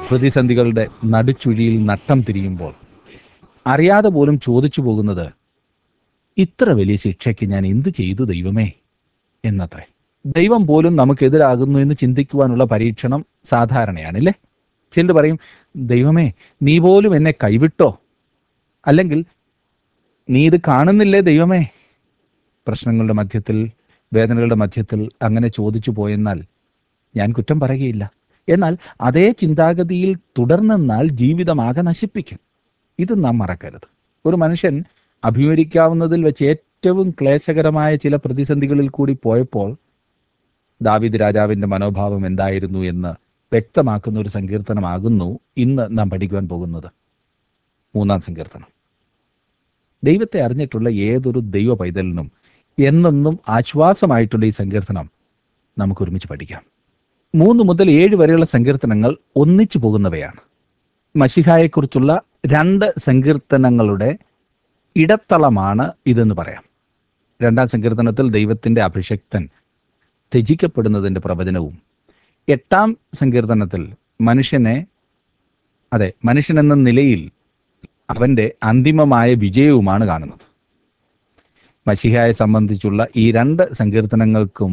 പ്രതിസന്ധികളുടെ നടുച്ചുഴിയിൽ നട്ടം തിരിയുമ്പോൾ അറിയാതെ പോലും ചോദിച്ചു പോകുന്നത് ഇത്ര വലിയ ശിക്ഷയ്ക്ക് ഞാൻ എന്ത് ചെയ്തു ദൈവമേ എന്നത്രേ ദൈവം പോലും നമുക്കെതിരാകുന്നു എന്ന് ചിന്തിക്കുവാനുള്ള പരീക്ഷണം സാധാരണയാണല്ലേ ചിലർ പറയും ദൈവമേ നീ പോലും എന്നെ കൈവിട്ടോ അല്ലെങ്കിൽ നീ ഇത് കാണുന്നില്ലേ ദൈവമേ പ്രശ്നങ്ങളുടെ മധ്യത്തിൽ വേദനകളുടെ മധ്യത്തിൽ അങ്ങനെ ചോദിച്ചു പോയെന്നാൽ ഞാൻ കുറ്റം പറയുകയില്ല എന്നാൽ അതേ ചിന്താഗതിയിൽ തുടർന്നെന്നാൽ ജീവിതമാകെ നശിപ്പിക്കും ഇത് നാം മറക്കരുത് ഒരു മനുഷ്യൻ അഭിമുഖിക്കാവുന്നതിൽ വെച്ച് ഏറ്റവും ക്ലേശകരമായ ചില പ്രതിസന്ധികളിൽ കൂടി പോയപ്പോൾ ദാവിദ് രാജാവിന്റെ മനോഭാവം എന്തായിരുന്നു എന്ന് വ്യക്തമാക്കുന്ന ഒരു സങ്കീർത്തനമാകുന്നു ഇന്ന് നാം പഠിക്കുവാൻ പോകുന്നത് മൂന്നാം സങ്കീർത്തനം ദൈവത്തെ അറിഞ്ഞിട്ടുള്ള ഏതൊരു ദൈവ പൈതലിനും എന്നെന്നും ആശ്വാസമായിട്ടുള്ള ഈ സങ്കീർത്തനം നമുക്ക് ഒരുമിച്ച് പഠിക്കാം മൂന്ന് മുതൽ ഏഴ് വരെയുള്ള സങ്കീർത്തനങ്ങൾ ഒന്നിച്ചു പോകുന്നവയാണ് മഷിഹായെക്കുറിച്ചുള്ള രണ്ട് സങ്കീർത്തനങ്ങളുടെ ഇടത്തളമാണ് ഇതെന്ന് പറയാം രണ്ടാം സങ്കീർത്തനത്തിൽ ദൈവത്തിന്റെ അഭിഷക്തൻ ത്യജിക്കപ്പെടുന്നതിന്റെ പ്രവചനവും എട്ടാം സങ്കീർത്തനത്തിൽ മനുഷ്യനെ അതെ മനുഷ്യനെന്ന നിലയിൽ അവന്റെ അന്തിമമായ വിജയവുമാണ് കാണുന്നത് മഷിഹായെ സംബന്ധിച്ചുള്ള ഈ രണ്ട് സങ്കീർത്തനങ്ങൾക്കും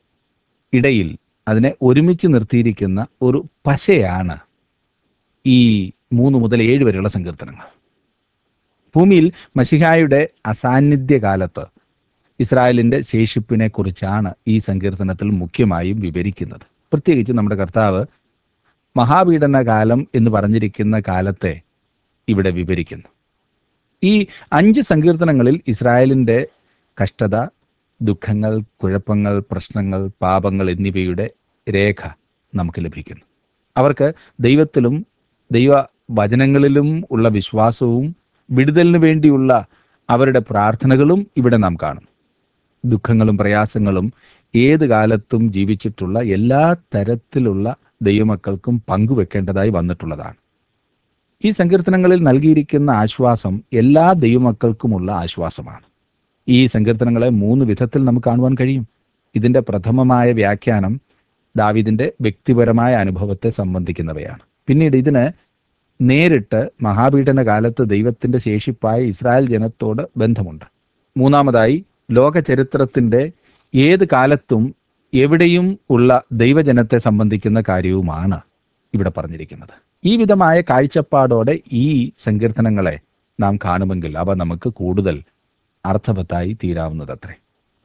ഇടയിൽ അതിനെ ഒരുമിച്ച് നിർത്തിയിരിക്കുന്ന ഒരു പശയാണ് ഈ മൂന്ന് മുതൽ ഏഴ് വരെയുള്ള സങ്കീർത്തനങ്ങൾ ഭൂമിയിൽ മഷിഹായുടെ അസാന്നിധ്യ കാലത്ത് ഇസ്രായേലിന്റെ ശേഷിപ്പിനെ കുറിച്ചാണ് ഈ സങ്കീർത്തനത്തിൽ മുഖ്യമായും വിവരിക്കുന്നത് പ്രത്യേകിച്ച് നമ്മുടെ കർത്താവ് മഹാപീഡന കാലം എന്ന് പറഞ്ഞിരിക്കുന്ന കാലത്തെ ഇവിടെ വിവരിക്കുന്നു ഈ അഞ്ച് സങ്കീർത്തനങ്ങളിൽ ഇസ്രായേലിന്റെ കഷ്ടത ദുഃഖങ്ങൾ കുഴപ്പങ്ങൾ പ്രശ്നങ്ങൾ പാപങ്ങൾ എന്നിവയുടെ രേഖ നമുക്ക് ലഭിക്കുന്നു അവർക്ക് ദൈവത്തിലും ദൈവ വചനങ്ങളിലും ഉള്ള വിശ്വാസവും വിടുതലിനു വേണ്ടിയുള്ള അവരുടെ പ്രാർത്ഥനകളും ഇവിടെ നാം കാണും ദുഃഖങ്ങളും പ്രയാസങ്ങളും ഏത് കാലത്തും ജീവിച്ചിട്ടുള്ള എല്ലാ തരത്തിലുള്ള ദൈവമക്കൾക്കും പങ്കുവെക്കേണ്ടതായി വന്നിട്ടുള്ളതാണ് ഈ സങ്കീർത്തനങ്ങളിൽ നൽകിയിരിക്കുന്ന ആശ്വാസം എല്ലാ ദൈവമക്കൾക്കുമുള്ള ആശ്വാസമാണ് ഈ സങ്കീർത്തനങ്ങളെ മൂന്ന് വിധത്തിൽ നമുക്ക് കാണുവാൻ കഴിയും ഇതിന്റെ പ്രഥമമായ വ്യാഖ്യാനം ദാവിദിന്റെ വ്യക്തിപരമായ അനുഭവത്തെ സംബന്ധിക്കുന്നവയാണ് പിന്നീട് ഇതിന് നേരിട്ട് മഹാപീഡന കാലത്ത് ദൈവത്തിന്റെ ശേഷിപ്പായ ഇസ്രായേൽ ജനത്തോട് ബന്ധമുണ്ട് മൂന്നാമതായി ലോക ചരിത്രത്തിന്റെ ഏത് കാലത്തും എവിടെയും ഉള്ള ദൈവജനത്തെ സംബന്ധിക്കുന്ന കാര്യവുമാണ് ഇവിടെ പറഞ്ഞിരിക്കുന്നത് ഈ വിധമായ കാഴ്ചപ്പാടോടെ ഈ സങ്കീർത്തനങ്ങളെ നാം കാണുമെങ്കിൽ അവ നമുക്ക് കൂടുതൽ അർത്ഥവത്തായി തീരാവുന്നതത്രേ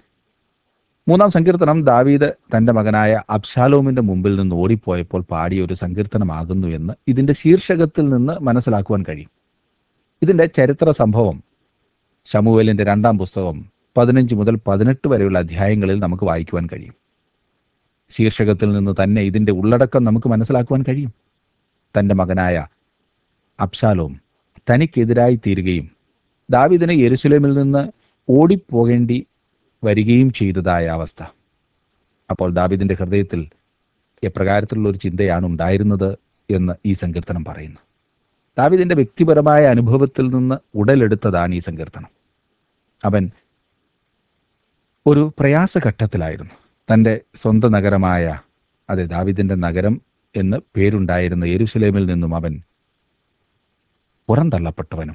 മൂന്നാം സങ്കീർത്തനം ദാവീദ് തന്റെ മകനായ അബ്ശാലോമിന്റെ മുമ്പിൽ നിന്ന് ഓടിപ്പോയപ്പോൾ പാടിയ ഒരു സങ്കീർത്തനമാകുന്നു എന്ന് ഇതിന്റെ ശീർഷകത്തിൽ നിന്ന് മനസ്സിലാക്കുവാൻ കഴിയും ഇതിന്റെ ചരിത്ര സംഭവം ശമുവേലിന്റെ രണ്ടാം പുസ്തകം പതിനഞ്ച് മുതൽ പതിനെട്ട് വരെയുള്ള അധ്യായങ്ങളിൽ നമുക്ക് വായിക്കുവാൻ കഴിയും ശീർഷകത്തിൽ നിന്ന് തന്നെ ഇതിന്റെ ഉള്ളടക്കം നമുക്ക് മനസ്സിലാക്കുവാൻ കഴിയും തന്റെ മകനായ അബ്ശാലോം തനിക്കെതിരായി തീരുകയും ദാവിദിനെ യെരുസലേമിൽ നിന്ന് ഓടിപ്പോകേണ്ടി വരികയും ചെയ്തതായ അവസ്ഥ അപ്പോൾ ദാവിദിന്റെ ഹൃദയത്തിൽ എപ്രകാരത്തിലുള്ള ഒരു ചിന്തയാണ് ഉണ്ടായിരുന്നത് എന്ന് ഈ സങ്കീർത്തനം പറയുന്നു ദാവിദിന്റെ വ്യക്തിപരമായ അനുഭവത്തിൽ നിന്ന് ഉടലെടുത്തതാണ് ഈ സങ്കീർത്തനം അവൻ ഒരു പ്രയാസഘട്ടത്തിലായിരുന്നു തൻ്റെ സ്വന്തം നഗരമായ അതെ ദാവിദിന്റെ നഗരം എന്ന് പേരുണ്ടായിരുന്ന യെരുസലേമിൽ നിന്നും അവൻ പുറന്തള്ളപ്പെട്ടവനും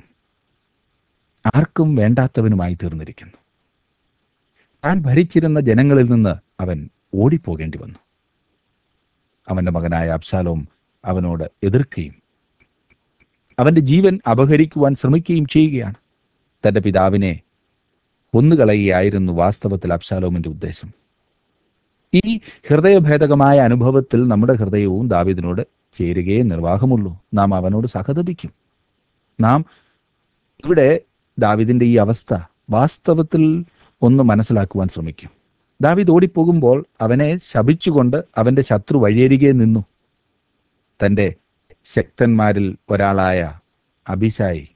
ആർക്കും വേണ്ടാത്തവനുമായി തീർന്നിരിക്കുന്നു താൻ ഭരിച്ചിരുന്ന ജനങ്ങളിൽ നിന്ന് അവൻ ഓടിപ്പോകേണ്ടി വന്നു അവന്റെ മകനായ അബ്സാലോം അവനോട് എതിർക്കുകയും അവന്റെ ജീവൻ അപഹരിക്കുവാൻ ശ്രമിക്കുകയും ചെയ്യുകയാണ് തന്റെ പിതാവിനെ കൊന്നുകളയുകയായിരുന്നു വാസ്തവത്തിൽ അബ്സാലോമിന്റെ ഉദ്ദേശം ഈ ഹൃദയഭേദകമായ അനുഭവത്തിൽ നമ്മുടെ ഹൃദയവും ദാവിദിനോട് ചേരുകയേ നിർവാഹമുള്ളൂ നാം അവനോട് സഹതപിക്കും നാം ഇവിടെ ദാവിദിന്റെ ഈ അവസ്ഥ വാസ്തവത്തിൽ ഒന്ന് മനസ്സിലാക്കുവാൻ ശ്രമിക്കും ദാവിദ് ഓടിപ്പോകുമ്പോൾ അവനെ ശപിച്ചുകൊണ്ട് അവന്റെ ശത്രു വഴിയരികെ നിന്നു തന്റെ ശക്തന്മാരിൽ ഒരാളായ അഭിഷായി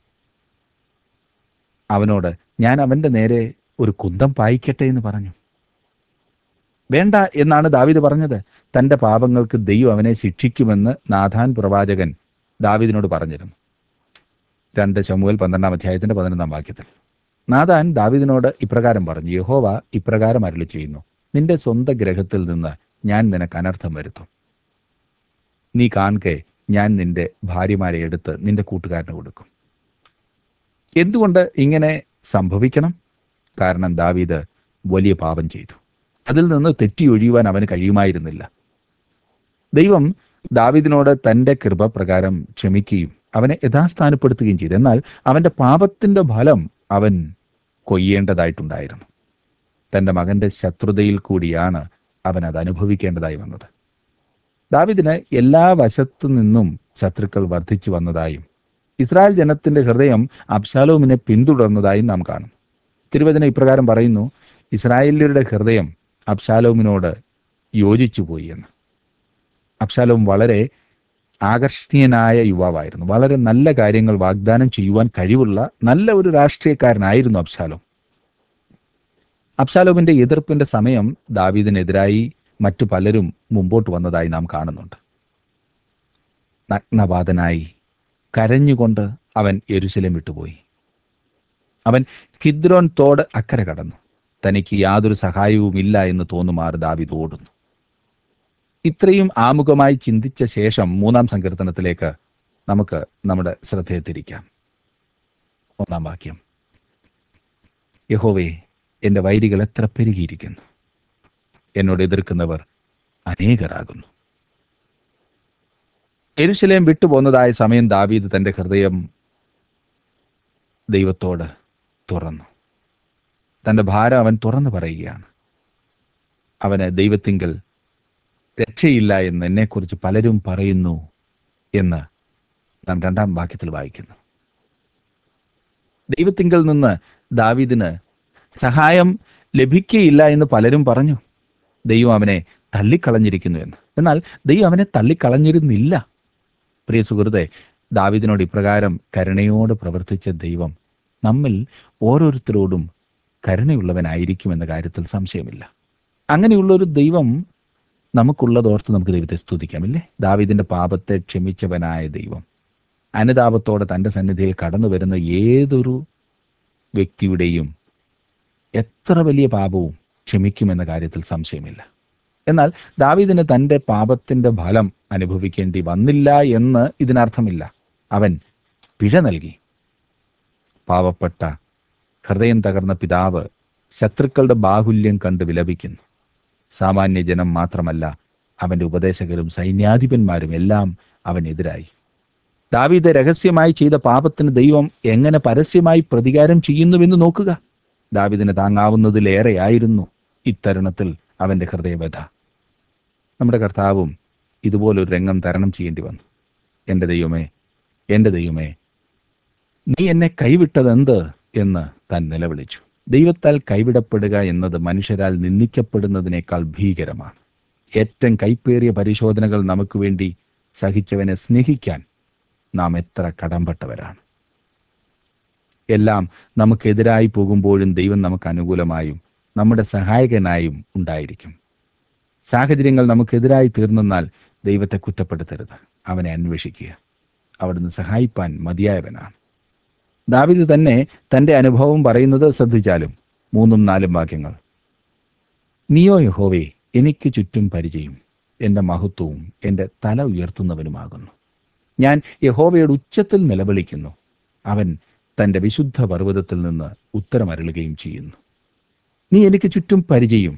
അവനോട് ഞാൻ അവന്റെ നേരെ ഒരു കുന്തം പായിക്കട്ടെ എന്ന് പറഞ്ഞു വേണ്ട എന്നാണ് ദാവിദ് പറഞ്ഞത് തന്റെ പാപങ്ങൾക്ക് ദൈവം അവനെ ശിക്ഷിക്കുമെന്ന് നാഥാൻ പ്രവാചകൻ ദാവിദിനോട് പറഞ്ഞിരുന്നു രണ്ട് ശമുവൽ പന്ത്രണ്ടാം അധ്യായത്തിന്റെ പതിനൊന്നാം വാക്യത്തിൽ നാഥാൻ ദാവിദിനോട് ഇപ്രകാരം പറഞ്ഞു യഹോവ ഇപ്രകാരം അരുളി ചെയ്യുന്നു നിന്റെ സ്വന്തം ഗ്രഹത്തിൽ നിന്ന് ഞാൻ നിനക്ക് അനർത്ഥം വരുത്തും നീ കാൺകെ ഞാൻ നിന്റെ ഭാര്യമാരെ എടുത്ത് നിന്റെ കൂട്ടുകാരന് കൊടുക്കും എന്തുകൊണ്ട് ഇങ്ങനെ സംഭവിക്കണം കാരണം ദാവീദ് വലിയ പാപം ചെയ്തു അതിൽ നിന്ന് തെറ്റി ഒഴിയുവാൻ അവന് കഴിയുമായിരുന്നില്ല ദൈവം ദാവീദിനോട് തന്റെ കൃപ പ്രകാരം ക്ഷമിക്കുകയും അവനെ യഥാസ്ഥാനപ്പെടുത്തുകയും ചെയ്തു എന്നാൽ അവന്റെ പാപത്തിന്റെ ഫലം അവൻ കൊയ്യേണ്ടതായിട്ടുണ്ടായിരുന്നു തന്റെ മകന്റെ ശത്രുതയിൽ കൂടിയാണ് അവൻ അത് അനുഭവിക്കേണ്ടതായി വന്നത് ദാവിദിന് എല്ലാ വശത്തു നിന്നും ശത്രുക്കൾ വർദ്ധിച്ചു വന്നതായും ഇസ്രായേൽ ജനത്തിന്റെ ഹൃദയം അബ്ശാലോമിനെ പിന്തുടർന്നതായും നാം കാണും തിരുവചനം ഇപ്രകാരം പറയുന്നു ഇസ്രായേലിയരുടെ ഹൃദയം അബ്ശാലോമിനോട് യോജിച്ചുപോയി എന്ന് അബ്ശാലോം വളരെ ആകർഷണീയനായ യുവാവായിരുന്നു വളരെ നല്ല കാര്യങ്ങൾ വാഗ്ദാനം ചെയ്യുവാൻ കഴിവുള്ള നല്ല ഒരു രാഷ്ട്രീയക്കാരനായിരുന്നു അബ്ശാലോം അബ്ശാലോമിന്റെ എതിർപ്പിന്റെ സമയം ദാവീദിനെതിരായി മറ്റു പലരും മുമ്പോട്ട് വന്നതായി നാം കാണുന്നുണ്ട് നഗ്നപാതനായി കരഞ്ഞുകൊണ്ട് അവൻ യെരുശലേം വിട്ടുപോയി അവൻ കിദ്രോൻ തോട് അക്കരെ കടന്നു തനിക്ക് യാതൊരു സഹായവുമില്ല എന്ന് തോന്നുമാർ ദാവിദ് ഓടുന്നു ഇത്രയും ആമുഖമായി ചിന്തിച്ച ശേഷം മൂന്നാം സങ്കീർത്തനത്തിലേക്ക് നമുക്ക് നമ്മുടെ ശ്രദ്ധയെ തിരിക്കാം ഒന്നാം വാക്യം യഹോവേ എന്റെ വൈരികൾ എത്ര പെരുകിയിരിക്കുന്നു എന്നോട് എതിർക്കുന്നവർ അനേകരാകുന്നു എരുശലേം വിട്ടുപോന്നതായ സമയം ദാവീദ് തന്റെ ഹൃദയം ദൈവത്തോട് തുറന്നു തന്റെ ഭാരം അവൻ തുറന്നു പറയുകയാണ് അവന് ദൈവത്തിങ്കൽ രക്ഷയില്ല എന്ന് എന്നെക്കുറിച്ച് പലരും പറയുന്നു എന്ന് നാം രണ്ടാം വാക്യത്തിൽ വായിക്കുന്നു ദൈവത്തിങ്കൽ നിന്ന് ദാവീദിന് സഹായം ലഭിക്കുകയില്ല എന്ന് പലരും പറഞ്ഞു ദൈവം അവനെ തള്ളിക്കളഞ്ഞിരിക്കുന്നു എന്ന് എന്നാൽ ദൈവം അവനെ തള്ളിക്കളഞ്ഞിരുന്നില്ല പ്രിയ സുഹൃത്തെ ദാവിദിനോട് ഇപ്രകാരം കരുണയോട് പ്രവർത്തിച്ച ദൈവം നമ്മിൽ ഓരോരുത്തരോടും കരുണയുള്ളവനായിരിക്കും എന്ന കാര്യത്തിൽ സംശയമില്ല അങ്ങനെയുള്ള ഒരു ദൈവം നമുക്കുള്ളതോർത്ത് നമുക്ക് ദൈവത്തെ സ്തുതിക്കാമില്ലേ ദാവിദിന്റെ പാപത്തെ ക്ഷമിച്ചവനായ ദൈവം അനുതാപത്തോടെ തന്റെ സന്നിധിയിൽ കടന്നു വരുന്ന ഏതൊരു വ്യക്തിയുടെയും എത്ര വലിയ പാപവും ക്ഷമിക്കുമെന്ന കാര്യത്തിൽ സംശയമില്ല എന്നാൽ ദാവീദിന് തന്റെ പാപത്തിന്റെ ഫലം അനുഭവിക്കേണ്ടി വന്നില്ല എന്ന് ഇതിനർത്ഥമില്ല അവൻ പിഴ നൽകി പാവപ്പെട്ട ഹൃദയം തകർന്ന പിതാവ് ശത്രുക്കളുടെ ബാഹുല്യം കണ്ട് വിലപിക്കുന്നു സാമാന്യ ജനം മാത്രമല്ല അവന്റെ ഉപദേശകരും സൈന്യാധിപന്മാരും എല്ലാം അവനെതിരായി ദാവീദ് രഹസ്യമായി ചെയ്ത പാപത്തിന് ദൈവം എങ്ങനെ പരസ്യമായി പ്രതികാരം ചെയ്യുന്നുവെന്ന് നോക്കുക ദാവിദിന് താങ്ങാവുന്നതിലേറെയായിരുന്നു ഇത്തരുണത്തിൽ അവന്റെ ഹൃദയവ്യഥ നമ്മുടെ കർത്താവും ഇതുപോലൊരു രംഗം തരണം ചെയ്യേണ്ടി വന്നു എൻ്റെ ദൈവമേ എൻ്റെ ദൈവമേ നീ എന്നെ കൈവിട്ടതെന്ത് എന്ന് താൻ നിലവിളിച്ചു ദൈവത്താൽ കൈവിടപ്പെടുക എന്നത് മനുഷ്യരാൽ നിന്ദിക്കപ്പെടുന്നതിനേക്കാൾ ഭീകരമാണ് ഏറ്റവും കൈപ്പേറിയ പരിശോധനകൾ നമുക്ക് വേണ്ടി സഹിച്ചവനെ സ്നേഹിക്കാൻ നാം എത്ര കടംപെട്ടവരാണ് എല്ലാം നമുക്കെതിരായി പോകുമ്പോഴും ദൈവം നമുക്ക് അനുകൂലമായും നമ്മുടെ സഹായകനായും ഉണ്ടായിരിക്കും സാഹചര്യങ്ങൾ നമുക്കെതിരായി തീർന്നെന്നാൽ ദൈവത്തെ കുറ്റപ്പെടുത്തരുത് അവനെ അന്വേഷിക്കുക അവിടുന്ന് സഹായിപ്പാൻ മതിയായവനാണ് ദാവിദ് തന്നെ തന്റെ അനുഭവം പറയുന്നത് ശ്രദ്ധിച്ചാലും മൂന്നും നാലും വാക്യങ്ങൾ നീയോ യഹോവേ എനിക്ക് ചുറ്റും പരിചയം എൻ്റെ മഹത്വവും എൻ്റെ തല ഉയർത്തുന്നവനുമാകുന്നു ഞാൻ യഹോവയുടെ ഉച്ചത്തിൽ നിലവിളിക്കുന്നു അവൻ തന്റെ വിശുദ്ധ പർവ്വതത്തിൽ നിന്ന് ഉത്തരമരുളുകയും ചെയ്യുന്നു നീ എനിക്ക് ചുറ്റും പരിചയം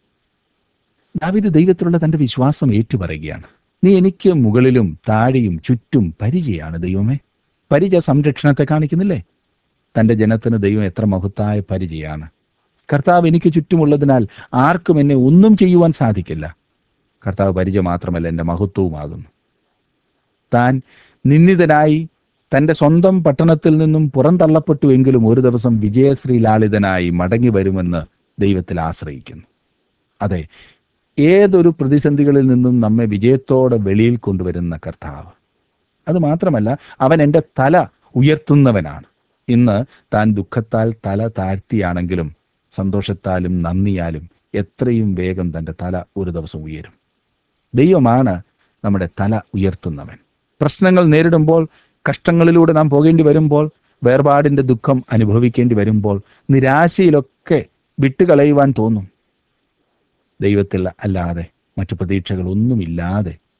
ദാവിദ് ദൈവത്തിലുള്ള തന്റെ വിശ്വാസം ഏറ്റുപറയുകയാണ് നീ എനിക്ക് മുകളിലും താഴെയും ചുറ്റും പരിചയാണ് ദൈവമേ പരിചയ സംരക്ഷണത്തെ കാണിക്കുന്നില്ലേ തന്റെ ജനത്തിന് ദൈവം എത്ര മഹത്തായ പരിചയാണ് കർത്താവ് എനിക്ക് ചുറ്റുമുള്ളതിനാൽ ആർക്കും എന്നെ ഒന്നും ചെയ്യുവാൻ സാധിക്കില്ല കർത്താവ് പരിചയം മാത്രമല്ല എൻ്റെ മഹത്വവുമാകുന്നു താൻ നിന്ദിതനായി തന്റെ സ്വന്തം പട്ടണത്തിൽ നിന്നും പുറന്തള്ളപ്പെട്ടുവെങ്കിലും ഒരു ദിവസം വിജയശ്രീലാളിതനായി മടങ്ങി വരുമെന്ന് ദൈവത്തിൽ ആശ്രയിക്കുന്നു അതെ ഏതൊരു പ്രതിസന്ധികളിൽ നിന്നും നമ്മെ വിജയത്തോടെ വെളിയിൽ കൊണ്ടുവരുന്ന കർത്താവ് അത് മാത്രമല്ല അവൻ എൻ്റെ തല ഉയർത്തുന്നവനാണ് ഇന്ന് താൻ ദുഃഖത്താൽ തല താഴ്ത്തിയാണെങ്കിലും സന്തോഷത്താലും നന്ദിയാലും എത്രയും വേഗം തൻ്റെ തല ഒരു ദിവസം ഉയരും ദൈവമാണ് നമ്മുടെ തല ഉയർത്തുന്നവൻ പ്രശ്നങ്ങൾ നേരിടുമ്പോൾ കഷ്ടങ്ങളിലൂടെ നാം പോകേണ്ടി വരുമ്പോൾ വേർപാടിന്റെ ദുഃഖം അനുഭവിക്കേണ്ടി വരുമ്പോൾ നിരാശയിലൊക്കെ വിട്ടുകളയുവാൻ തോന്നും ദൈവത്തിൽ അല്ലാതെ മറ്റു പ്രതീക്ഷകളൊന്നുമില്ലാതെ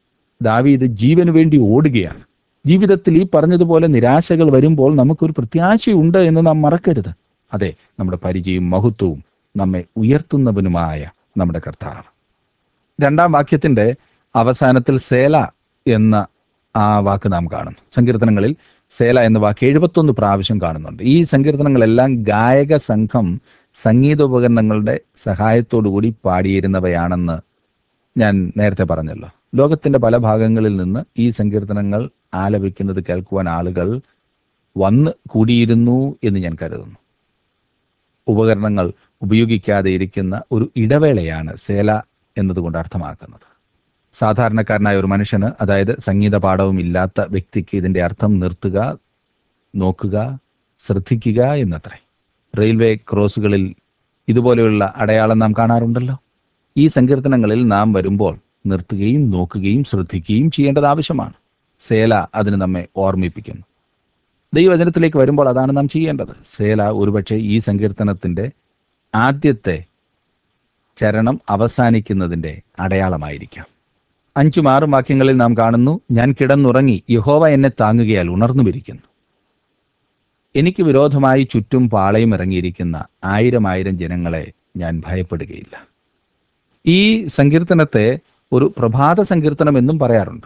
ദാവീദ് ജീവന് വേണ്ടി ഓടുകയാണ് ജീവിതത്തിൽ ഈ പറഞ്ഞതുപോലെ നിരാശകൾ വരുമ്പോൾ നമുക്കൊരു പ്രത്യാശയുണ്ട് എന്ന് നാം മറക്കരുത് അതെ നമ്മുടെ പരിചയവും മഹത്വവും നമ്മെ ഉയർത്തുന്നവനുമായ നമ്മുടെ കർത്താവ് രണ്ടാം വാക്യത്തിന്റെ അവസാനത്തിൽ സേല എന്ന ആ വാക്ക് നാം കാണുന്നു സങ്കീർത്തനങ്ങളിൽ സേല എന്ന വാക്ക് എഴുപത്തൊന്ന് പ്രാവശ്യം കാണുന്നുണ്ട് ഈ സങ്കീർത്തനങ്ങളെല്ലാം ഗായക സംഘം സംഗീതോപകരണങ്ങളുടെ സഹായത്തോടുകൂടി പാടിയിരുന്നവയാണെന്ന് ഞാൻ നേരത്തെ പറഞ്ഞല്ലോ ലോകത്തിന്റെ പല ഭാഗങ്ങളിൽ നിന്ന് ഈ സങ്കീർത്തനങ്ങൾ ആലപിക്കുന്നത് കേൾക്കുവാൻ ആളുകൾ വന്ന് കൂടിയിരുന്നു എന്ന് ഞാൻ കരുതുന്നു ഉപകരണങ്ങൾ ഉപയോഗിക്കാതെ ഇരിക്കുന്ന ഒരു ഇടവേളയാണ് സേല എന്നതുകൊണ്ട് അർത്ഥമാക്കുന്നത് സാധാരണക്കാരനായ ഒരു മനുഷ്യന് അതായത് സംഗീത പാഠവും ഇല്ലാത്ത വ്യക്തിക്ക് ഇതിന്റെ അർത്ഥം നിർത്തുക നോക്കുക ശ്രദ്ധിക്കുക എന്നത്രേ റെയിൽവേ ക്രോസുകളിൽ ഇതുപോലെയുള്ള അടയാളം നാം കാണാറുണ്ടല്ലോ ഈ സങ്കീർത്തനങ്ങളിൽ നാം വരുമ്പോൾ നിർത്തുകയും നോക്കുകയും ശ്രദ്ധിക്കുകയും ചെയ്യേണ്ടത് ആവശ്യമാണ് സേല അതിന് നമ്മെ ഓർമ്മിപ്പിക്കുന്നു ദൈവവചനത്തിലേക്ക് വരുമ്പോൾ അതാണ് നാം ചെയ്യേണ്ടത് സേല ഒരുപക്ഷെ ഈ സങ്കീർത്തനത്തിന്റെ ആദ്യത്തെ ചരണം അവസാനിക്കുന്നതിന്റെ അടയാളമായിരിക്കാം അഞ്ചും ആറും വാക്യങ്ങളിൽ നാം കാണുന്നു ഞാൻ കിടന്നുറങ്ങി യഹോവ എന്നെ താങ്ങുകയാൽ ഉണർന്നുമിരിക്കുന്നു എനിക്ക് വിരോധമായി ചുറ്റും പാളയം ഇറങ്ങിയിരിക്കുന്ന ആയിരം ആയിരം ജനങ്ങളെ ഞാൻ ഭയപ്പെടുകയില്ല ഈ സങ്കീർത്തനത്തെ ഒരു പ്രഭാത സങ്കീർത്തനം എന്നും പറയാറുണ്ട്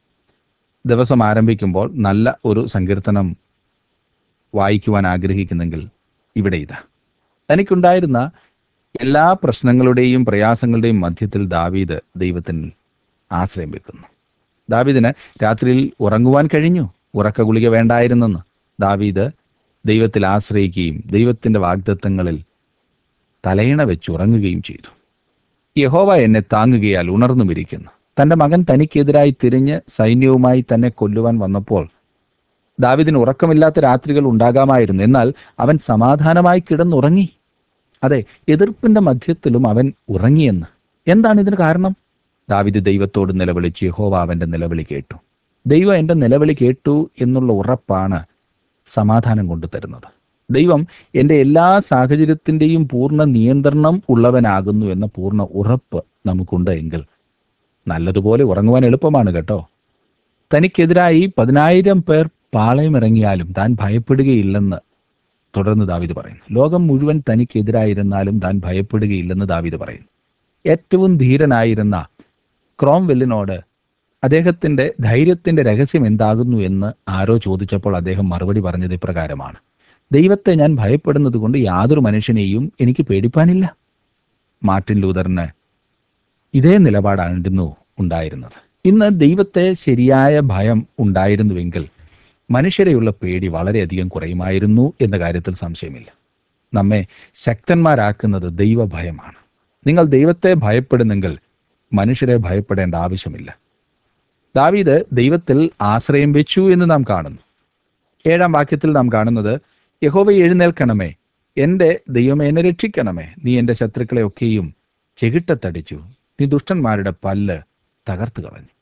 ദിവസം ആരംഭിക്കുമ്പോൾ നല്ല ഒരു സങ്കീർത്തനം വായിക്കുവാൻ ആഗ്രഹിക്കുന്നെങ്കിൽ ഇവിടെ ഇതാ തനിക്കുണ്ടായിരുന്ന എല്ലാ പ്രശ്നങ്ങളുടെയും പ്രയാസങ്ങളുടെയും മധ്യത്തിൽ ദാവീദ് ദൈവത്തിൽ ആശ്രയം വെക്കുന്നു ദാവീദിന് രാത്രിയിൽ ഉറങ്ങുവാൻ കഴിഞ്ഞു ഉറക്ക ഗുളിക വേണ്ടായിരുന്നെന്ന് ദാവീദ് ദൈവത്തിൽ ആശ്രയിക്കുകയും ദൈവത്തിന്റെ വാഗ്ദത്തങ്ങളിൽ തലയിണ വെച്ച് ഉറങ്ങുകയും ചെയ്തു യഹോവ എന്നെ താങ്ങുകയാൽ ഉണർന്നുമിരിക്കുന്നു തന്റെ മകൻ തനിക്കെതിരായി തിരിഞ്ഞ് സൈന്യവുമായി തന്നെ കൊല്ലുവാൻ വന്നപ്പോൾ ദാവിദിന് ഉറക്കമില്ലാത്ത രാത്രികൾ ഉണ്ടാകാമായിരുന്നു എന്നാൽ അവൻ സമാധാനമായി കിടന്നുറങ്ങി അതെ എതിർപ്പിന്റെ മധ്യത്തിലും അവൻ ഉറങ്ങിയെന്ന് എന്താണ് ഇതിന് കാരണം ദാവിദ് ദൈവത്തോട് നിലവിളിച്ച് യഹോവ അവന്റെ നിലവിളി കേട്ടു ദൈവം എന്റെ നിലവിളി കേട്ടു എന്നുള്ള ഉറപ്പാണ് സമാധാനം കൊണ്ടു തരുന്നത് ദൈവം എൻ്റെ എല്ലാ സാഹചര്യത്തിൻ്റെയും പൂർണ്ണ നിയന്ത്രണം ഉള്ളവനാകുന്നു എന്ന പൂർണ്ണ ഉറപ്പ് നമുക്കുണ്ട് എങ്കിൽ നല്ലതുപോലെ ഉറങ്ങുവാൻ എളുപ്പമാണ് കേട്ടോ തനിക്കെതിരായി പതിനായിരം പേർ പാളയമിറങ്ങിയാലും താൻ ഭയപ്പെടുകയില്ലെന്ന് തുടർന്ന് ദാവിദ് പറയുന്നു ലോകം മുഴുവൻ തനിക്കെതിരായിരുന്നാലും താൻ ഭയപ്പെടുകയില്ലെന്ന് ദാവിദ് പറയുന്നു ഏറ്റവും ധീരനായിരുന്ന ക്രോംവെല്ലിനോട് അദ്ദേഹത്തിന്റെ ധൈര്യത്തിന്റെ രഹസ്യം എന്താകുന്നു എന്ന് ആരോ ചോദിച്ചപ്പോൾ അദ്ദേഹം മറുപടി പറഞ്ഞത് ഇപ്രകാരമാണ് ദൈവത്തെ ഞാൻ ഭയപ്പെടുന്നത് കൊണ്ട് യാതൊരു മനുഷ്യനെയും എനിക്ക് പേടിപ്പാനില്ല മാർട്ടിൻ ലൂതറിന് ഇതേ നിലപാടായിരുന്നു ഉണ്ടായിരുന്നത് ഇന്ന് ദൈവത്തെ ശരിയായ ഭയം ഉണ്ടായിരുന്നുവെങ്കിൽ മനുഷ്യരെയുള്ള പേടി വളരെയധികം കുറയുമായിരുന്നു എന്ന കാര്യത്തിൽ സംശയമില്ല നമ്മെ ശക്തന്മാരാക്കുന്നത് ദൈവഭയമാണ് നിങ്ങൾ ദൈവത്തെ ഭയപ്പെടുന്നെങ്കിൽ മനുഷ്യരെ ഭയപ്പെടേണ്ട ആവശ്യമില്ല ദാവീദ് ദൈവത്തിൽ ആശ്രയം വെച്ചു എന്ന് നാം കാണുന്നു ഏഴാം വാക്യത്തിൽ നാം കാണുന്നത് യഹോവ എഴുന്നേൽക്കണമേ എന്റെ ദൈവമേ എന്നെ രക്ഷിക്കണമേ നീ എന്റെ ശത്രുക്കളെ ഒക്കെയും ചെകിട്ടത്തടിച്ചു നീ ദുഷ്ടന്മാരുടെ പല്ല് തകർത്തു കളഞ്ഞു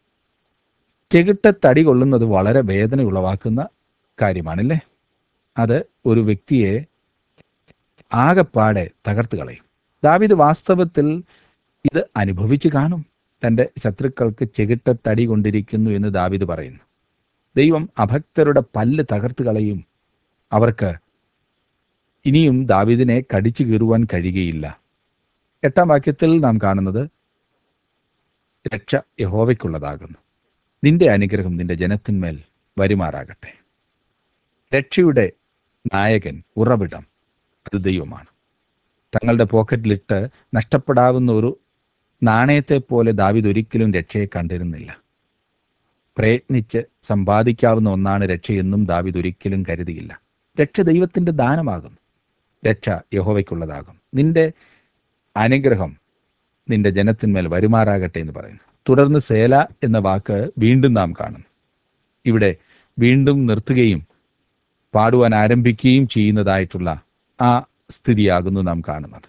ചെകിട്ടത്തടി കൊള്ളുന്നത് വളരെ വേദന ഉളവാക്കുന്ന കാര്യമാണല്ലേ അത് ഒരു വ്യക്തിയെ ആകപ്പാടെ തകർത്തു കളയും ദാവിദ് വാസ്തവത്തിൽ ഇത് അനുഭവിച്ചു കാണും തന്റെ ശത്രുക്കൾക്ക് ചെകിട്ടത്തടി കൊണ്ടിരിക്കുന്നു എന്ന് ദാവിദ് പറയുന്നു ദൈവം അഭക്തരുടെ പല്ല് തകർത്തു കളയും അവർക്ക് ഇനിയും ദാവിദിനെ കടിച്ചു കീറുവാൻ കഴിയുകയില്ല എട്ടാം വാക്യത്തിൽ നാം കാണുന്നത് രക്ഷ യഹോവയ്ക്കുള്ളതാകുന്നു നിന്റെ അനുഗ്രഹം നിന്റെ ജനത്തിന്മേൽ വരുമാറാകട്ടെ രക്ഷയുടെ നായകൻ ഉറവിടം അത് ദൈവമാണ് തങ്ങളുടെ പോക്കറ്റിലിട്ട് നഷ്ടപ്പെടാവുന്ന ഒരു നാണയത്തെ പോലെ ദാവിദ് ഒരിക്കലും രക്ഷയെ കണ്ടിരുന്നില്ല പ്രയത്നിച്ച് സമ്പാദിക്കാവുന്ന ഒന്നാണ് രക്ഷയെന്നും ദാവിദ് ഒരിക്കലും കരുതിയില്ല രക്ഷ ദൈവത്തിന്റെ ദാനമാകും രക്ഷ യഹോവയ്ക്കുള്ളതാകും നിന്റെ അനുഗ്രഹം നിന്റെ ജനത്തിന്മേൽ വരുമാറാകട്ടെ എന്ന് പറയുന്നു തുടർന്ന് സേല എന്ന വാക്ക് വീണ്ടും നാം കാണുന്നു ഇവിടെ വീണ്ടും നിർത്തുകയും പാടുവാൻ ആരംഭിക്കുകയും ചെയ്യുന്നതായിട്ടുള്ള ആ സ്ഥിതിയാകുന്നു നാം കാണുന്നത്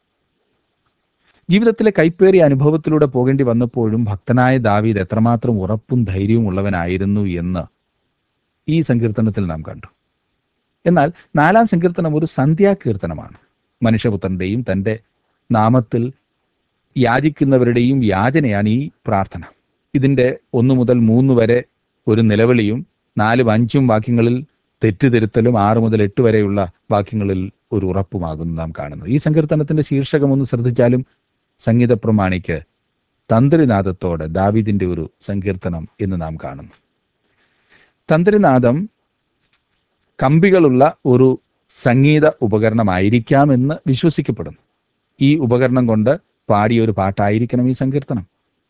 ജീവിതത്തിലെ കൈപ്പേറിയ അനുഭവത്തിലൂടെ പോകേണ്ടി വന്നപ്പോഴും ഭക്തനായ ദാവീദ് എത്രമാത്രം ഉറപ്പും ധൈര്യവും ഉള്ളവനായിരുന്നു എന്ന് ഈ സങ്കീർത്തനത്തിൽ നാം കണ്ടു എന്നാൽ നാലാം സങ്കീർത്തനം ഒരു സന്ധ്യാകീർത്തനമാണ് മനുഷ്യപുത്രന്റെയും തന്റെ നാമത്തിൽ യാചിക്കുന്നവരുടെയും യാചനയാണ് ഈ പ്രാർത്ഥന ഇതിൻ്റെ ഒന്ന് മുതൽ മൂന്ന് വരെ ഒരു നിലവിളിയും നാലും അഞ്ചും വാക്യങ്ങളിൽ തെറ്റുതിരുത്തലും ആറ് മുതൽ എട്ട് വരെയുള്ള വാക്യങ്ങളിൽ ഒരു ഉറപ്പുമാകുന്നു നാം കാണുന്നത് ഈ സങ്കീർത്തനത്തിന്റെ ശീർഷകം ഒന്ന് ശ്രദ്ധിച്ചാലും സംഗീത പ്രമാണിക്ക് തന്ത്രിനാദത്തോടെ ദാവീദിന്റെ ഒരു സങ്കീർത്തനം എന്ന് നാം കാണുന്നു തന്ത്രിനാദം കമ്പികളുള്ള ഒരു സംഗീത ഉപകരണമായിരിക്കാമെന്ന് വിശ്വസിക്കപ്പെടുന്നു ഈ ഉപകരണം കൊണ്ട് പാടിയ ഒരു പാട്ടായിരിക്കണം ഈ സങ്കീർത്തനം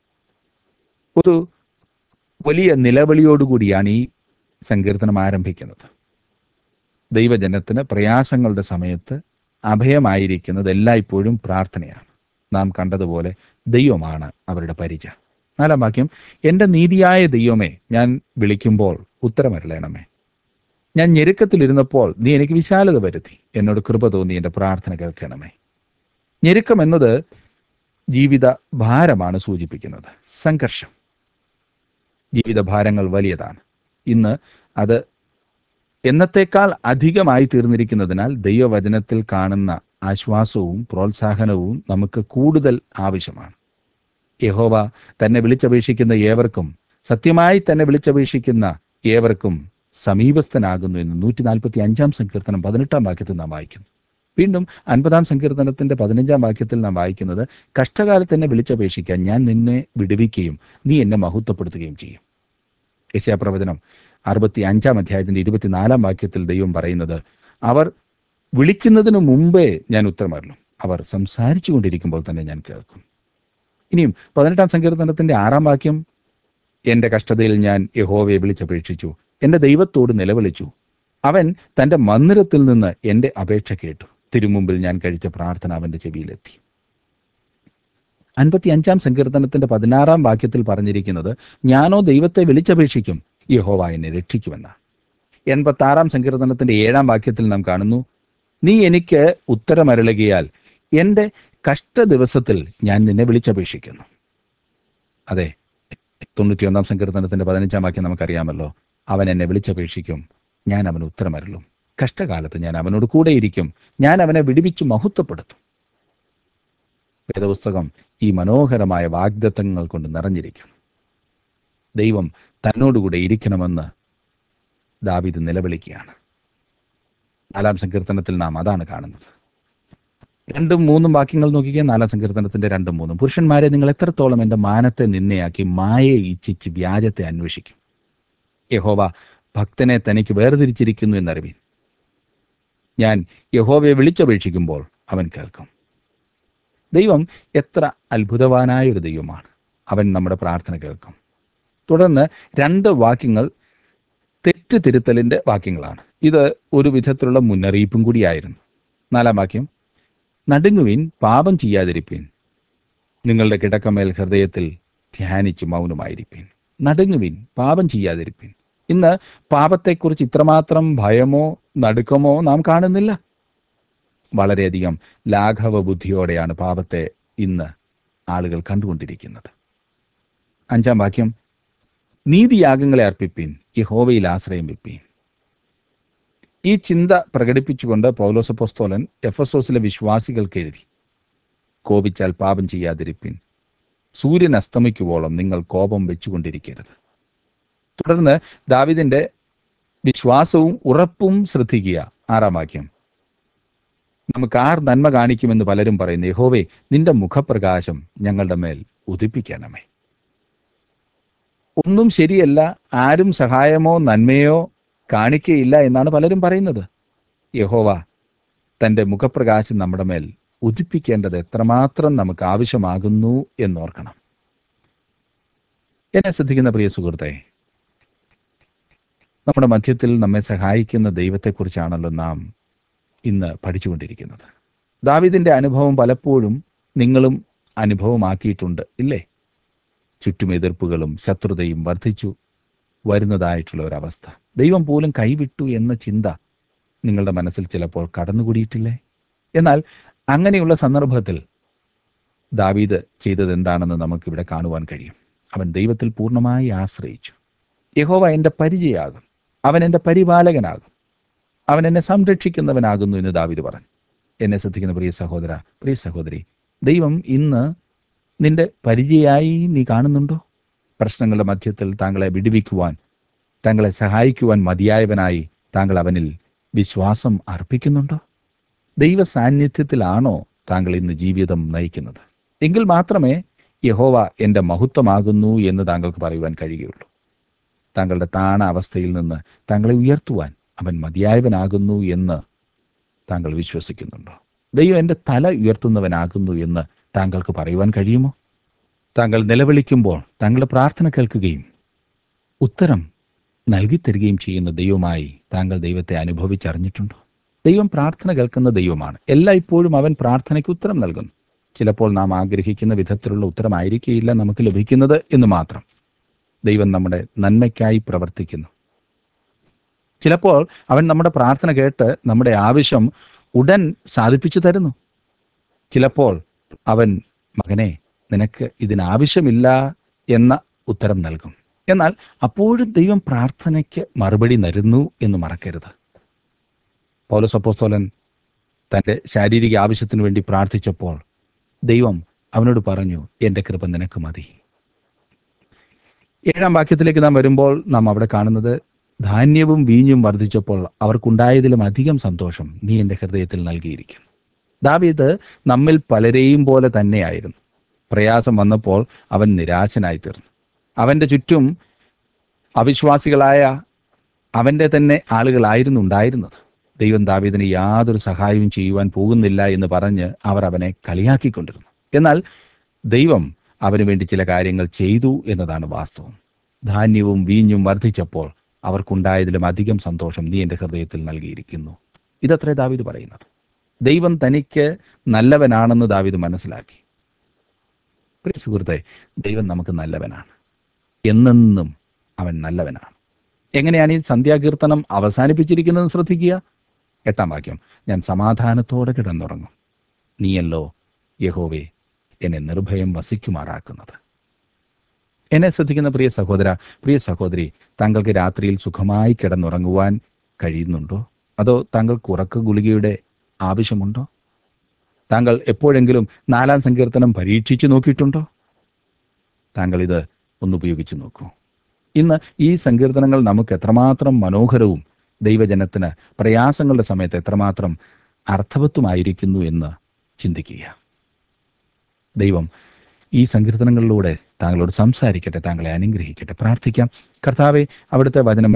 ഒരു വലിയ നിലവിളിയോടുകൂടിയാണ് ഈ സങ്കീർത്തനം ആരംഭിക്കുന്നത് ദൈവജനത്തിന് പ്രയാസങ്ങളുടെ സമയത്ത് അഭയമായിരിക്കുന്നത് എല്ലായ്പ്പോഴും പ്രാർത്ഥനയാണ് നാം കണ്ടതുപോലെ ദൈവമാണ് അവരുടെ പരിച നാലാം വാക്യം എൻ്റെ നീതിയായ ദൈവമേ ഞാൻ വിളിക്കുമ്പോൾ ഉത്തരമരളയണമേ ഞാൻ ഞെരുക്കത്തിലിരുന്നപ്പോൾ നീ എനിക്ക് വിശാലത വരുത്തി എന്നോട് കൃപ തോന്നി എൻ്റെ പ്രാർത്ഥന കേൾക്കണമേ ഞെരുക്കം എന്നത് ജീവിത ഭാരമാണ് സൂചിപ്പിക്കുന്നത് സംഘർഷം ജീവിത ഭാരങ്ങൾ വലിയതാണ് ഇന്ന് അത് എന്നത്തേക്കാൾ അധികമായി തീർന്നിരിക്കുന്നതിനാൽ ദൈവവചനത്തിൽ കാണുന്ന ആശ്വാസവും പ്രോത്സാഹനവും നമുക്ക് കൂടുതൽ ആവശ്യമാണ് യഹോവ തന്നെ വിളിച്ചപേക്ഷിക്കുന്ന ഏവർക്കും സത്യമായി തന്നെ വിളിച്ചപേക്ഷിക്കുന്ന ഏവർക്കും സമീപസ്ഥനാകുന്നു എന്ന് നൂറ്റി നാൽപ്പത്തി അഞ്ചാം സങ്കീർത്തനം പതിനെട്ടാം വാക്യത്തിൽ നാം വായിക്കുന്നു വീണ്ടും അൻപതാം സങ്കീർത്തനത്തിന്റെ പതിനഞ്ചാം വാക്യത്തിൽ നാം വായിക്കുന്നത് കഷ്ടകാലത്ത് എന്നെ വിളിച്ചപേക്ഷിക്കാൻ ഞാൻ നിന്നെ വിടുവിക്കുകയും നീ എന്നെ മഹത്വപ്പെടുത്തുകയും ചെയ്യും യശയാപ്രവചനം അറുപത്തി അഞ്ചാം അധ്യായത്തിന്റെ ഇരുപത്തിനാലാം വാക്യത്തിൽ ദൈവം പറയുന്നത് അവർ വിളിക്കുന്നതിന് മുമ്പേ ഞാൻ ഉത്തരമറിലും അവർ സംസാരിച്ചു കൊണ്ടിരിക്കുമ്പോൾ തന്നെ ഞാൻ കേൾക്കും ഇനിയും പതിനെട്ടാം സങ്കീർത്തനത്തിന്റെ ആറാം വാക്യം എന്റെ കഷ്ടതയിൽ ഞാൻ യഹോവയെ വിളിച്ചപേക്ഷിച്ചു എന്റെ ദൈവത്തോട് നിലവിളിച്ചു അവൻ തന്റെ മന്ദിരത്തിൽ നിന്ന് എന്റെ അപേക്ഷ കേട്ടു തിരുമുമ്പിൽ ഞാൻ കഴിച്ച പ്രാർത്ഥന അവന്റെ ചെവിയിലെത്തി അൻപത്തി അഞ്ചാം സങ്കീർത്തനത്തിന്റെ പതിനാറാം വാക്യത്തിൽ പറഞ്ഞിരിക്കുന്നത് ഞാനോ ദൈവത്തെ വിളിച്ചപേക്ഷിക്കും യഹോവ എന്നെ രക്ഷിക്കുമെന്നാണ് എൺപത്തി ആറാം സങ്കീർത്തനത്തിന്റെ ഏഴാം വാക്യത്തിൽ നാം കാണുന്നു നീ എനിക്ക് ഉത്തരമരളുകയാൽ എൻ്റെ കഷ്ട ദിവസത്തിൽ ഞാൻ നിന്നെ വിളിച്ചപേക്ഷിക്കുന്നു അതെ തൊണ്ണൂറ്റിയൊന്നാം സങ്കീർത്തനത്തിന്റെ പതിനഞ്ചാം വാക്യം നമുക്കറിയാമല്ലോ അവൻ എന്നെ വിളിച്ചപേക്ഷിക്കും ഞാൻ അവന് ഉത്തരമരളും കഷ്ടകാലത്ത് ഞാൻ അവനോട് കൂടെയിരിക്കും ഞാൻ അവനെ വിടുവിച്ച് മഹത്വപ്പെടുത്തും വേദപുസ്തകം ഈ മനോഹരമായ വാഗ്ദത്തങ്ങൾ കൊണ്ട് നിറഞ്ഞിരിക്കുന്നു ദൈവം തന്നോടുകൂടെ ഇരിക്കണമെന്ന് ദാവീദ് നിലവിളിക്കുകയാണ് നാലാം സങ്കീർത്തനത്തിൽ നാം അതാണ് കാണുന്നത് രണ്ടും മൂന്നും വാക്യങ്ങൾ നോക്കിക്കുക നാലാം സങ്കീർത്തനത്തിന്റെ രണ്ടും മൂന്നും പുരുഷന്മാരെ നിങ്ങൾ എത്രത്തോളം എൻ്റെ മാനത്തെ നിന്നയാക്കി മായയെ ഇച്ഛിച്ച് വ്യാജത്തെ അന്വേഷിക്കും യഹോവ ഭക്തനെ തനിക്ക് വേർതിരിച്ചിരിക്കുന്നു എന്നറിവീൻ ഞാൻ യഹോവയെ വിളിച്ചപേക്ഷിക്കുമ്പോൾ അവൻ കേൾക്കും ദൈവം എത്ര അത്ഭുതവാനായ ഒരു ദൈവമാണ് അവൻ നമ്മുടെ പ്രാർത്ഥന കേൾക്കും തുടർന്ന് രണ്ട് വാക്യങ്ങൾ തെറ്റ് തിരുത്തലിന്റെ വാക്യങ്ങളാണ് ഇത് ഒരു വിധത്തിലുള്ള മുന്നറിയിപ്പും കൂടിയായിരുന്നു നാലാം വാക്യം നടുങ്ങുവിൻ പാപം ചെയ്യാതിരിപ്പീൻ നിങ്ങളുടെ കിടക്കമേൽ ഹൃദയത്തിൽ ധ്യാനിച്ച് മൗനമായിരിപ്പീൻ നടുങ്ങുവിൻ പാപം ചെയ്യാതിരിപ്പീൻ ഇന്ന് പാപത്തെക്കുറിച്ച് ഇത്രമാത്രം ഭയമോ നടുക്കമോ നാം കാണുന്നില്ല വളരെയധികം ലാഘവ ബുദ്ധിയോടെയാണ് പാപത്തെ ഇന്ന് ആളുകൾ കണ്ടുകൊണ്ടിരിക്കുന്നത് അഞ്ചാം വാക്യം നീതിയാഗങ്ങളെ അർപ്പിപ്പീൻ യഹോവയിൽ ആശ്രയം വെപ്പീൻ ഈ ചിന്ത പ്രകടിപ്പിച്ചുകൊണ്ട് പൗലോസപ്പോസ്തോലൻ എഫസോസിലെ വിശ്വാസികൾക്ക് എഴുതി കോപിച്ചാൽ പാപം ചെയ്യാതിരിപ്പിൻ സൂര്യൻ അസ്തമിക്കുവോളം നിങ്ങൾ കോപം വെച്ചുകൊണ്ടിരിക്കരുത് തുടർന്ന് ദാവിദിന്റെ വിശ്വാസവും ഉറപ്പും ശ്രദ്ധിക്കുക ആറാം വാക്യം നമുക്ക് ആർ നന്മ കാണിക്കുമെന്ന് പലരും പറയുന്നു യഹോവേ നിന്റെ മുഖപ്രകാശം ഞങ്ങളുടെ മേൽ ഉദിപ്പിക്കണമേ ഒന്നും ശരിയല്ല ആരും സഹായമോ നന്മയോ കാണിക്കയില്ല എന്നാണ് പലരും പറയുന്നത് യഹോവ തന്റെ മുഖപ്രകാശം നമ്മുടെ മേൽ ഉദിപ്പിക്കേണ്ടത് എത്രമാത്രം നമുക്ക് ആവശ്യമാകുന്നു എന്നോർക്കണം എന്നെ ശ്രദ്ധിക്കുന്ന പ്രിയ സുഹൃത്തെ നമ്മുടെ മധ്യത്തിൽ നമ്മെ സഹായിക്കുന്ന ദൈവത്തെക്കുറിച്ചാണല്ലോ നാം ഇന്ന് പഠിച്ചുകൊണ്ടിരിക്കുന്നത് ദാവിദിന്റെ അനുഭവം പലപ്പോഴും നിങ്ങളും അനുഭവമാക്കിയിട്ടുണ്ട് ഇല്ലേ ചുറ്റും എതിർപ്പുകളും ശത്രുതയും വർദ്ധിച്ചു വരുന്നതായിട്ടുള്ള ഒരവസ്ഥ ദൈവം പോലും കൈവിട്ടു എന്ന ചിന്ത നിങ്ങളുടെ മനസ്സിൽ ചിലപ്പോൾ കടന്നുകൂടിയിട്ടില്ലേ എന്നാൽ അങ്ങനെയുള്ള സന്ദർഭത്തിൽ ദാവീദ് ചെയ്തത് എന്താണെന്ന് നമുക്കിവിടെ കാണുവാൻ കഴിയും അവൻ ദൈവത്തിൽ പൂർണ്ണമായി ആശ്രയിച്ചു യഹോവ എൻ്റെ പരിചയാകും അവൻ എൻ്റെ പരിപാലകനാകും അവൻ എന്നെ സംരക്ഷിക്കുന്നവനാകുന്നു എന്ന് ദാവീദ് പറഞ്ഞു എന്നെ ശ്രദ്ധിക്കുന്ന പ്രിയ സഹോദര പ്രിയ സഹോദരി ദൈവം ഇന്ന് നിന്റെ പരിചയായി നീ കാണുന്നുണ്ടോ പ്രശ്നങ്ങളുടെ മധ്യത്തിൽ താങ്കളെ വിടുവിക്കുവാൻ താങ്കളെ സഹായിക്കുവാൻ മതിയായവനായി താങ്കൾ അവനിൽ വിശ്വാസം അർപ്പിക്കുന്നുണ്ടോ ദൈവ സാന്നിധ്യത്തിലാണോ താങ്കൾ ഇന്ന് ജീവിതം നയിക്കുന്നത് എങ്കിൽ മാത്രമേ യഹോവ എൻ്റെ മഹത്വമാകുന്നു എന്ന് താങ്കൾക്ക് പറയുവാൻ കഴിയുകയുള്ളൂ താങ്കളുടെ താണ അവസ്ഥയിൽ നിന്ന് താങ്കളെ ഉയർത്തുവാൻ അവൻ മതിയായവനാകുന്നു എന്ന് താങ്കൾ വിശ്വസിക്കുന്നുണ്ടോ ദൈവം എൻ്റെ തല ഉയർത്തുന്നവനാകുന്നു എന്ന് താങ്കൾക്ക് പറയുവാൻ കഴിയുമോ താങ്കൾ നിലവിളിക്കുമ്പോൾ താങ്കളുടെ പ്രാർത്ഥന കേൾക്കുകയും ഉത്തരം നൽകിത്തരികയും ചെയ്യുന്ന ദൈവമായി താങ്കൾ ദൈവത്തെ അനുഭവിച്ചറിഞ്ഞിട്ടുണ്ടോ ദൈവം പ്രാർത്ഥന കേൾക്കുന്ന ദൈവമാണ് എല്ലായ്പ്പോഴും അവൻ പ്രാർത്ഥനയ്ക്ക് ഉത്തരം നൽകുന്നു ചിലപ്പോൾ നാം ആഗ്രഹിക്കുന്ന വിധത്തിലുള്ള ഉത്തരമായിരിക്കില്ല നമുക്ക് ലഭിക്കുന്നത് എന്ന് മാത്രം ദൈവം നമ്മുടെ നന്മയ്ക്കായി പ്രവർത്തിക്കുന്നു ചിലപ്പോൾ അവൻ നമ്മുടെ പ്രാർത്ഥന കേട്ട് നമ്മുടെ ആവശ്യം ഉടൻ സാധിപ്പിച്ചു തരുന്നു ചിലപ്പോൾ അവൻ മകനെ നിനക്ക് ഇതിനാവശ്യമില്ല എന്ന ഉത്തരം നൽകും എന്നാൽ അപ്പോഴും ദൈവം പ്രാർത്ഥനയ്ക്ക് മറുപടി തരുന്നു എന്ന് മറക്കരുത് പൗലസപ്പോസ്തോലൻ തൻ്റെ ശാരീരിക ആവശ്യത്തിന് വേണ്ടി പ്രാർത്ഥിച്ചപ്പോൾ ദൈവം അവനോട് പറഞ്ഞു എൻ്റെ കൃപ നിനക്ക് മതി ഏഴാം വാക്യത്തിലേക്ക് നാം വരുമ്പോൾ നാം അവിടെ കാണുന്നത് ധാന്യവും വീഞ്ഞും വർദ്ധിച്ചപ്പോൾ അവർക്കുണ്ടായതിലും അധികം സന്തോഷം നീ എൻ്റെ ഹൃദയത്തിൽ നൽകിയിരിക്കുന്നു ദാവീദ് നമ്മിൽ പലരെയും പോലെ തന്നെയായിരുന്നു പ്രയാസം വന്നപ്പോൾ അവൻ നിരാശനായി തീർന്നു അവൻ്റെ ചുറ്റും അവിശ്വാസികളായ അവൻ്റെ തന്നെ ആളുകളായിരുന്നു ഉണ്ടായിരുന്നത് ദൈവം ദാവീദിന് യാതൊരു സഹായവും ചെയ്യുവാൻ പോകുന്നില്ല എന്ന് പറഞ്ഞ് അവർ അവനെ കളിയാക്കിക്കൊണ്ടിരുന്നു എന്നാൽ ദൈവം അവന് വേണ്ടി ചില കാര്യങ്ങൾ ചെയ്തു എന്നതാണ് വാസ്തവം ധാന്യവും വീഞ്ഞും വർദ്ധിച്ചപ്പോൾ അവർക്കുണ്ടായതിലും അധികം സന്തോഷം നീ എൻ്റെ ഹൃദയത്തിൽ നൽകിയിരിക്കുന്നു ഇതത്രേ ദാവീദ് പറയുന്നത് ദൈവം തനിക്ക് നല്ലവനാണെന്ന് ദാവീദ് മനസ്സിലാക്കി പ്രിയ സുഹൃത്തെ ദൈവം നമുക്ക് നല്ലവനാണ് എന്നെന്നും അവൻ നല്ലവനാണ് എങ്ങനെയാണ് ഈ സന്ധ്യാകീർത്തനം അവസാനിപ്പിച്ചിരിക്കുന്നത് ശ്രദ്ധിക്കുക എട്ടാം വാക്യം ഞാൻ സമാധാനത്തോടെ കിടന്നുറങ്ങും നീയല്ലോ യഹോവേ എന്നെ നിർഭയം വസിക്കുമാറാക്കുന്നത് എന്നെ ശ്രദ്ധിക്കുന്ന പ്രിയ സഹോദര പ്രിയ സഹോദരി താങ്കൾക്ക് രാത്രിയിൽ സുഖമായി കിടന്നുറങ്ങുവാൻ കഴിയുന്നുണ്ടോ അതോ താങ്കൾക്ക് ഉറക്ക ഗുളികയുടെ ആവശ്യമുണ്ടോ താങ്കൾ എപ്പോഴെങ്കിലും നാലാം സങ്കീർത്തനം പരീക്ഷിച്ചു നോക്കിയിട്ടുണ്ടോ താങ്കൾ ഇത് ഒന്ന് ഉപയോഗിച്ച് നോക്കൂ ഇന്ന് ഈ സങ്കീർത്തനങ്ങൾ നമുക്ക് എത്രമാത്രം മനോഹരവും ദൈവജനത്തിന് പ്രയാസങ്ങളുടെ സമയത്ത് എത്രമാത്രം അർത്ഥവത്വമായിരിക്കുന്നു എന്ന് ചിന്തിക്കുക ദൈവം ഈ സങ്കീർത്തനങ്ങളിലൂടെ താങ്കളോട് സംസാരിക്കട്ടെ താങ്കളെ അനുഗ്രഹിക്കട്ടെ പ്രാർത്ഥിക്കാം കർത്താവെ അവിടുത്തെ വചനം